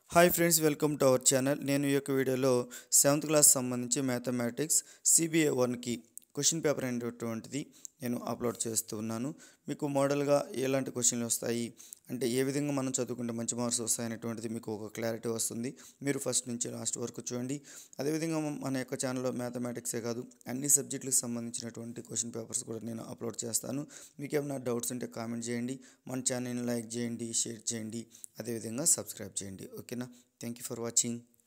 hi friends welcome to our channel నేను ఈ యొక్క వీడియోలో సెవెంత్ క్లాస్ సంబంధించి మ్యాథమెటిక్స్ సిబిఏ వన్కి క్వశ్చన్ పేపర్ అనేటటువంటిది నేను అప్లోడ్ చేస్తూ ఉన్నాను మీకు మోడల్గా ఎలాంటి క్వశ్చన్లు వస్తాయి అంటే ఏ విధంగా మనం చదువుకుంటే మంచి మార్క్స్ వస్తాయనేటువంటిది మీకు ఒక క్లారిటీ వస్తుంది మీరు ఫస్ట్ నుంచి లాస్ట్ వరకు చూడండి అదేవిధంగా మన యొక్క ఛానల్లో మ్యాథమెటిక్సే కాదు అన్ని సబ్జెక్టులకు సంబంధించినటువంటి క్వశ్చన్ పేపర్స్ కూడా నేను అప్లోడ్ చేస్తాను మీకు ఏమైనా డౌట్స్ ఉంటే కామెంట్ చేయండి మన ఛానల్ని లైక్ చేయండి షేర్ చేయండి అదేవిధంగా సబ్స్క్రైబ్ చేయండి ఓకేనా థ్యాంక్ యూ ఫర్ వాచింగ్